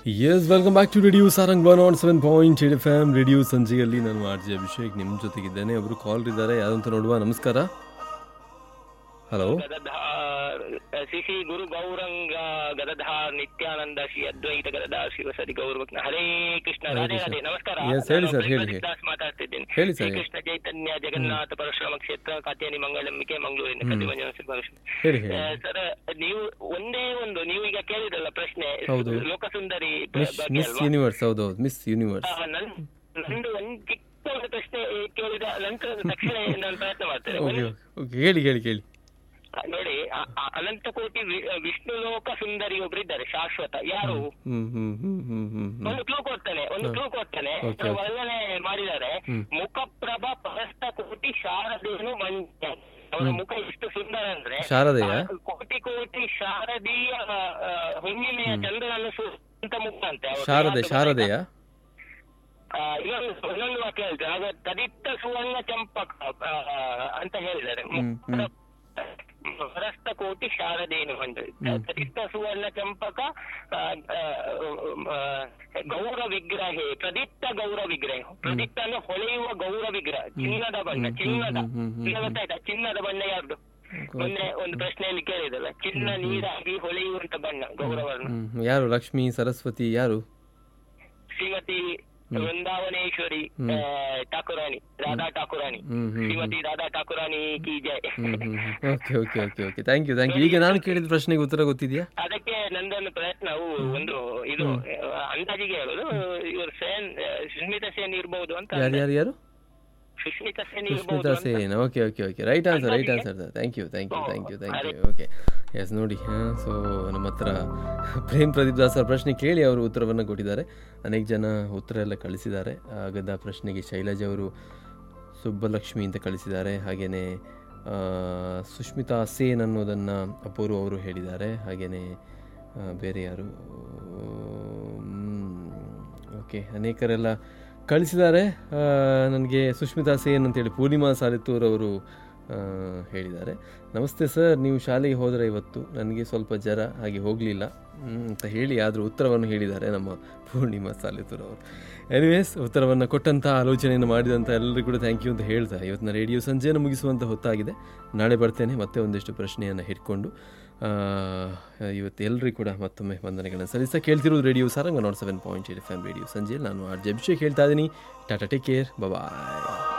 S welcome back to radio Sarang one on seven point eight F M radio ಸಂಜೆಯಲ್ಲಿ ನಾನು R J Abhishek ನಿಮ್ಮ ಜೊತೆಗಿದ್ದೇನೆ ಒಬ್ರು ಕಾಲ್ ಇದ್ದಾರೆ ಯಾರಂತ ನೋಡುವ ನಮಸ್ಕಾರ ಹಲೋ ಗದಧಾರ್ ಶ್ರೀ ಶ್ರೀ ಗುರು ಗೌರಂಗ ಗದಧಾರ್ ನಿತ್ಯಾನಂದ ಶ್ರೀ ಅದ್ವೈತ ಗದಧಾರ್ ಶಿವಸರಿ ಗೌರವಜ್ಞ ಹರೇ ಕೃಷ್ಣ ಹರೇ ರಾಧೆ ಕೃಷ್ಣ. ರಾಧೆ ನಮಸ್ಕಾರ Yes, ಹೇಳಿ ನಾನು sir, ಹೇಳಿ, ಪ್ರೇಮದಾಸ್ ಹೇಳಿ. ದಾಸ್ ಮಾತಾಡ್ತಿದ್ದೇನೆ ಹೇಳಿ sir, ಶ್ರೀ ಕೃಷ್ಣ ಚೈತನ್ಯ ಜಗನ್ನಾಥ ಪರಶುರಾಮ ಕ್ಷೇತ್ರ ಕಾತ್ಯಾನಿ ಮಂಗಳಂಬಿಕೆ ಮಂಗಳೂರಿನ ಹ್ಮ್. ಕದಿಮಂಜನ ಶ್ರೀ ಹೇಳಿ ಹೇಳಿ ಸರ್ ನೀವು ಒಂದೇ ಒಂದು ನೀವು ಈಗ ಕೇಳಿದ್ರಲ್ಲ ಪ್ರಶ್ನೆ ಹೌದು. ಲೋಕಸುಂದರಿ ಮಿಸ್ ಬಗ್ಗೆ ಮಿಸ್ ಅಲ್ವಾ? ಯೂನಿವರ್ಸ್ ಹೌದೌದು ಮಿಸ್ ಯೂನಿವರ್ಸ್ ಆ, ನನ್ ನಂದು ಒಂದು ಚಿಕ್ಕ ಒಂದು ಪ್ರಶ್ನೆ ಕೇಳಿದ ನಂತರ ತಕ್ಷಣ ನಾನು ಪ್ರಯತ್ನ ಮಾಡ್ತೇನೆ ಓಕೆ ಒಂದು- ಓಕೆ ಹೇಳಿ ಹೇಳಿ ಕೇಳಿ ನೋಡಿ ಅ- ಅ- ಅನಂತ ಕೋಟಿ ವಿ- ವಿಷ್ಣು ಲೋಕ ಸುಂದರಿ ಒಬ್ರು ಇದ್ದಾರೆ ಶಾಶ್ವತ ಯಾರು ಹ್ಮ್ ಹ್ಮ್ ಹ್ಮ್ ಹ್ಮ್ ಹ್ಮ್ ಹ್ಮ್ ಒಂದು ಕ್ಲೂ ಕೊಡ್ತೇನೆ ಒಂದು ಹ್ಮ್. ಕ್ಲೂ ಕೊಡ್ತೇನೆ Okay, okay. ವರ್ಣನೆ ಮಾಡಿದ್ದಾರೆ ಹ್ಮ್. ಮುಖಪ್ರಭ ಪರಸ್ತ ಕೋಟಿ ಶಾರದೇನು ಮಂಜ ಅವರ ಹ್ಮ್. ಮುಖ ಎಷ್ಟು ಸುಂದರ ಅಂದ್ರೆ ಶಾರದೆಯ? ಆ ಕೋಟಿ ಕೋಟಿ ಶಾರದೀಯ ಆ, ಆ, ಹುಣ್ಣಿಮೆಯ ಚಂದ್ರನನ್ನು ಸುತ್ತ ಮುಖ ಅಂತೆ ಅವ್ರು ಶಾರದೆ ಯಾರ್ದು ಶಾರದೆಯ ಆ, ಇನ್ನೊಂದು ಇನ್ನೊಂದು ವಾಕ್ಯ ಹೇಳ್ತಾರೆ ಆಗ ತದಿತ್ತ ಸುವರ್ಣ ಚಂಪಕ ಆ, ಅಂತ ಹೇಳಿದ್ದಾರೆ ಹ್ಮ್, ಹ್ಮ್. ಪರಸ್ತ ಕೋಟಿ ಶಾರದೇನು ಅಂತ ಹ್ಮ್. ತದಿತ್ತ ಸುವರ್ಣ ಚಂಪಕ ಆ, ಆ, ಆ, ಗೌರ ವಿಗ್ರಹ ಪ್ರದಿತ್ತ ಗೌರ ವಿಗ್ರಹ ಪ್ರದಿತ್ತ ಅಂದ್ರೆ ಹೊಳೆಯುವ ಗೌರ ವಿಗ್ರಹ ಚಿನ್ನದ ಬಣ್ಣ ಹ್ಮ್, ಚಿನ್ನದ ಹ್ಮ್, ಹ್ಮ್, ಹ್ಮ್, ಈಗ ಗೊತ್ತಾಯ್ತಾ ಚಿನ್ನದ ಬಣ್ಣ ಯಾರ್ದು ಮೊನ್ನೆ ಒಂದು ಪ್ರಶ್ನೆಯಲ್ಲಿ ಕೇಳಿದಲ್ಲ ಚಿನ್ನ ನೀರಾಗಿ ಹೊಳೆಯುವಂತ ಬಣ್ಣ ಗೌರವರ್ಣ ಹ್ಮ್ ಹ್ಮ್. ಯಾರು ಲಕ್ಷ್ಮಿ ಸರಸ್ವತಿ ಯಾರು ಶ್ರೀಮತಿ ವೃಂದಾವನೇಶ್ವರಿ ಆ, ಠಾಕುರಾಣಿ ರಾಧಾ ಠಾಕುರಾಣಿ ಹ್ಮ್ ಹ್ಮ್ ಹ್ಮ್ ಶ್ರೀಮತಿ ರಾಧಾ ಠಾಕುರಾಣಿ ಕಿ ಜೈ ಹ್ಮ್ ಹ್ಮ್ okay okay okay okay thank you thank you ಈಗ ನಾನು ಕೇಳಿದ ಪ್ರಶ್ನೆಗೆ ಉತ್ತರ ಗೊತ್ತಿದೆಯಾ ಅದಕ್ಕೆ ನಂದೊಂದು ಪ್ರಯತ್ನವು ಒಂದು ಇದು ಆ, ಅಂದಾಜಿಗೆ ಹೇಳೋದು ಇವರು ಸೇನ್ ಆ, ಸುಷ್ಮಿತಾ ಸೇನ್ ಇರ್ಬೋದು ಅಂತ ಯಾರು ಯಾರು ಯಾರು ಸುಷ್ಮಿತಾ ಸೇನ್ ಸುಷ್ಮಿತಾ ಇರ್ಬೋದು ಅಂತ Sen okay okay okay right answer right answer thank you thank you thank you thank you okay yes ನೋಡಿ ಸೊ ನಮ್ಮ ಹತ್ರ ಪ್ರೇಮ್ ಪ್ರದೀಪ್ ದಾಸ್ ಅವ್ರ ಪ್ರಶ್ನೆ ಕೇಳಿ ಅವರು ಉತ್ತರವನ್ನು ಕೊಟ್ಟಿದ್ದಾರೆ ಅನೇಕ ಜನ ಉತ್ತರ ಎಲ್ಲ ಕಳಿಸಿದ್ದಾರೆ ಆಗದ ಪ್ರಶ್ನೆಗೆ ಶೈಲಜಾ ಅವರು ಸುಬ್ಬಲಕ್ಷ್ಮಿ ಅಂತ ಕಳಿಸಿದ್ದಾರೆ ಹಾಗೆಯೇ ಸುಷ್ಮಿತಾ ಸೇನ್ ಅನ್ನೋದನ್ನು ಅಪೂರ್ವ ಅವರು ಹೇಳಿದ್ದಾರೆ ಹಾಗೆಯೇ ಬೇರೆ ಯಾರು ಓಕೆ ಅನೇಕರೆಲ್ಲ ಕಳಿಸಿದ್ದಾರೆ ನನಗೆ ಸುಷ್ಮಿತಾ ಸೇನ್ ಅಂತೇಳಿ ಪೂರ್ಣಿಮಾ ಸಾಲಿತ್ತೂರ್ ಅವರು ಆ, ಹೇಳಿದ್ದಾರೆ ನಮಸ್ತೆ ಸರ್ ನೀವು ಶಾಲೆಗೆ ಹೋದರೆ ಇವತ್ತು ನನಗೆ ಸ್ವಲ್ಪ ಜ್ವರ ಹಾಗೆ ಹೋಗಲಿಲ್ಲ ಅಂತ ಹೇಳಿ ಆದರೂ ಉತ್ತರವನ್ನು ಹೇಳಿದ್ದಾರೆ ನಮ್ಮ ಪೂರ್ಣಿಮಾ ಸಾಲಿತ್ತೂರ್ ಅವರು ಎನಿವೇಸ್ ಉತ್ತರವನ್ನು ಕೊಟ್ಟಂಥ ಆಲೋಚನೆಯನ್ನು ಮಾಡಿದಂಥ ಎಲ್ಲರಿಗೂ ಕೂಡ ಥ್ಯಾಂಕ್ ಯು ಅಂತ ಹೇಳ್ತಾ ಇವತ್ತಿನ ರೇಡಿಯೋ ಸಂಜೆಯನ್ನು ಮುಗಿಸುವಂಥ ಹೊತ್ತಾಗಿದೆ ನಾಳೆ ಬರ್ತೇನೆ ಮತ್ತೆ ಒಂದಿಷ್ಟು ಪ್ರಶ್ನೆಯನ್ನು ಹಿಡ್ಕೊಂಡು ಆ, ಇವತ್ತು ಎಲ್ಲರಿಗೂ ಕೂಡ ಮತ್ತೊಮ್ಮೆ ವಂದನೆಗಳನ್ನು ಸಲ್ಲಿಸ್ತಾ ಕೇಳ್ತಿರೋದು radio Saranga not seven point eight F M radio ಸಂಜೆಯಲ್ಲಿ ನಾನು ಆರ್ ಜೆ ಅಭಿಷೇಕ್ ಹೇಳ್ತಾ ಇದ್ದೀನಿ ಟಾಟಾ ಟೇಕ್ ಕೇರ್ ಬಾಯ್